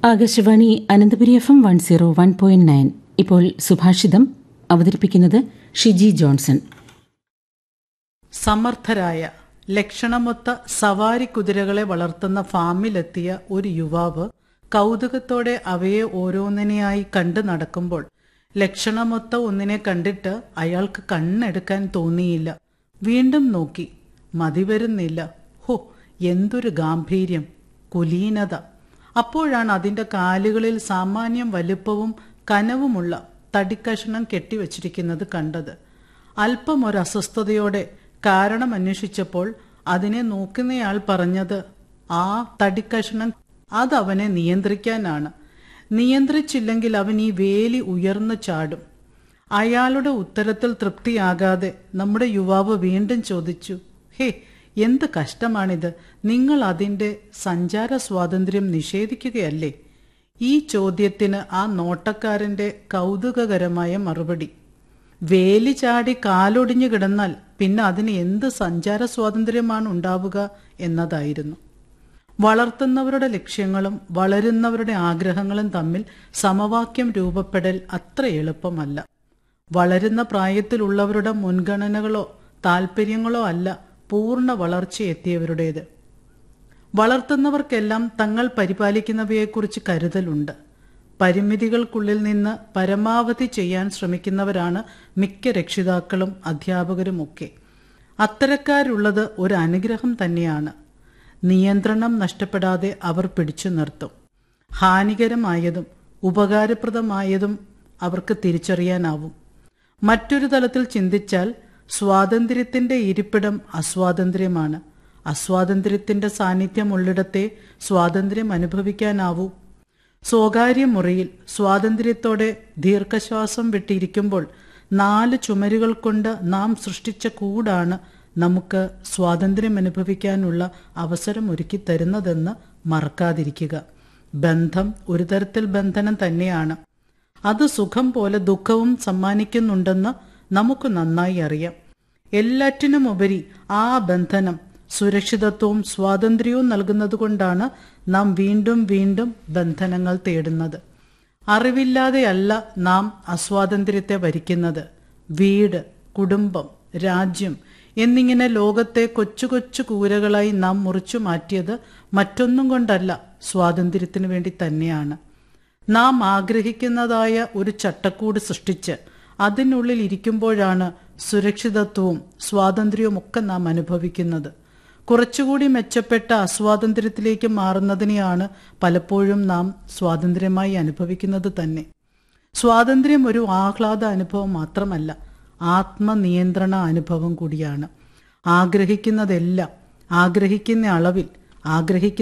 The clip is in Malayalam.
Akashvani Ananthapuri F M one zero one point nine ഇപ്പോൾ സുഭാഷിതം അവതരിപ്പിക്കുന്നത് ഷിജി ജോൺസൺ സമർത്ഥരായ ലക്ഷണമൊത്ത സവാരി കുതിരകളെ വളർത്തുന്ന ഫാമിലെത്തിയ ഒരു യുവാവ് കൗതുകത്തോടെ അവയെ ഓരോന്നിനെയായി കണ്ടു നടക്കുമ്പോൾ ലക്ഷണമൊത്ത ഒന്നിനെ കണ്ടിട്ട് അയാൾക്ക് കണ്ണെടുക്കാൻ തോന്നിയില്ല വീണ്ടും നോക്കി മതി വരുന്നില്ല ഹോ എന്തൊരു ഗാംഭീര്യം കുലീനത അപ്പോഴാണ് അതിന്റെ കാലുകളിൽ സാമാന്യം വലുപ്പവും കനവുമുള്ള തടിക്കഷണം കെട്ടിവച്ചിരിക്കുന്നത് കണ്ടത് അല്പം ഒരു അസ്വസ്ഥതയോടെ കാരണം അന്വേഷിച്ചപ്പോൾ അതിനെ നോക്കുന്നയാൾ പറഞ്ഞത് ആ തടിക്കഷണം അതവനെ നിയന്ത്രിക്കാനാണ് നിയന്ത്രിച്ചില്ലെങ്കിൽ അവൻ ഈ വേലി ഉയർന്നു ചാടും അയാളുടെ ഉത്തരത്തിൽ തൃപ്തിയാകാതെ നമ്മുടെ യുവാവ് വീണ്ടും ചോദിച്ചു ഹേ എന്ത് കഷ്ടമാണിത് നിങ്ങൾ അതിന്റെ സഞ്ചാര സ്വാതന്ത്ര്യം നിഷേധിക്കുകയല്ലേ ഈ ചോദ്യത്തിന് ആ നോട്ടക്കാരന്റെ കൗതുകകരമായ മറുപടി വേലി ചാടി കാലൊടിഞ്ഞു കിടന്നാൽ പിന്നെ അതിന് എന്ത് സഞ്ചാര സ്വാതന്ത്ര്യമാണ് ഉണ്ടാവുക എന്നതായിരുന്നു വളർത്തുന്നവരുടെ ലക്ഷ്യങ്ങളും വളരുന്നവരുടെ ആഗ്രഹങ്ങളും തമ്മിൽ സമവാക്യം രൂപപ്പെടൽ അത്ര എളുപ്പമല്ല വളരുന്ന പ്രായത്തിലുള്ളവരുടെ മുൻഗണനകളോ താൽപ്പര്യങ്ങളോ അല്ല പൂർണ്ണ വളർച്ചയെത്തിയവരുടേത് വളർത്തുന്നവർക്കെല്ലാം തങ്ങൾ പരിപാലിക്കുന്നവയെക്കുറിച്ച് കരുതലുണ്ട് പരിമിതികൾക്കുള്ളിൽ നിന്ന് പരമാവധി ചെയ്യാൻ ശ്രമിക്കുന്നവരാണ് മിക്ക രക്ഷിതാക്കളും അധ്യാപകരുമൊക്കെ അത്തരക്കാരുള്ളത് ഒരു അനുഗ്രഹം തന്നെയാണ് നിയന്ത്രണം നഷ്ടപ്പെടാതെ അവർ പിടിച്ചു നിർത്തും ഹാനികരമായതും ഉപകാരപ്രദമായതും അവർക്ക് തിരിച്ചറിയാനാവും മറ്റൊരു തലത്തിൽ ചിന്തിച്ചാൽ സ്വാതന്ത്ര്യത്തിന്റെ ഇരിപ്പിടം അസ്വാതന്ത്ര്യമാണ് അസ്വാതന്ത്ര്യത്തിന്റെ സാന്നിധ്യമുള്ളിടത്തെ സ്വാതന്ത്ര്യം അനുഭവിക്കാനാവൂ സ്വകാര്യ മുറിയിൽ സ്വാതന്ത്ര്യത്തോടെ ദീർഘശ്വാസം വിട്ടിരിക്കുമ്പോൾ നാല് ചുമരുകൾ കൊണ്ട് നാം സൃഷ്ടിച്ച കൂടാണ് നമുക്ക് സ്വാതന്ത്ര്യം അനുഭവിക്കാനുള്ള അവസരം ഒരുക്കി തരുന്നതെന്ന് മറക്കാതിരിക്കുക ബന്ധം ഒരു തരത്തിൽ ബന്ധനം തന്നെയാണ് അത് സുഖം പോലെ ദുഃഖവും സമ്മാനിക്കുന്നുണ്ടെന്ന് നമുക്ക് നന്നായി അറിയാം എല്ലാറ്റിനുമുപരി ആ ബന്ധനം സുരക്ഷിതത്വവും സ്വാതന്ത്ര്യവും നൽകുന്നതുകൊണ്ടാണ് നാം വീണ്ടും വീണ്ടും ബന്ധനങ്ങൾ തേടുന്നത് അറിവില്ലാതെയല്ല നാം അസ്വാതന്ത്ര്യത്തെ വരിക്കുന്നത് വീട് കുടുംബം രാജ്യം എന്നിങ്ങനെ ലോകത്തെ കൊച്ചു കൊച്ചു കൂരകളായി നാം മുറിച്ചു മാറ്റിയത് മറ്റൊന്നും കൊണ്ടല്ല സ്വാതന്ത്ര്യത്തിനു വേണ്ടി തന്നെയാണ് നാം ആഗ്രഹിക്കുന്നതായ ഒരു ചട്ടക്കൂട് സൃഷ്ടിച്ച് അതിനുള്ളിൽ ഇരിക്കുമ്പോഴാണ് സുരക്ഷിതത്വവും സ്വാതന്ത്ര്യവും ഒക്കെ നാം അനുഭവിക്കുന്നത് കുറച്ചുകൂടി മെച്ചപ്പെട്ട അസ്വാതന്ത്ര്യത്തിലേക്ക് മാറുന്നതിനെയാണ് പലപ്പോഴും നാം സ്വാതന്ത്ര്യമായി അനുഭവിക്കുന്നത് തന്നെ സ്വാതന്ത്ര്യം ഒരു ആഹ്ലാദ അനുഭവം മാത്രമല്ല ആത്മനിയന്ത്രണ അനുഭവം കൂടിയാണ് ആഗ്രഹിക്കുന്നതെല്ലാം ആഗ്രഹിക്കുന്ന അളവിൽ ആഗ്രഹിക്കുന്ന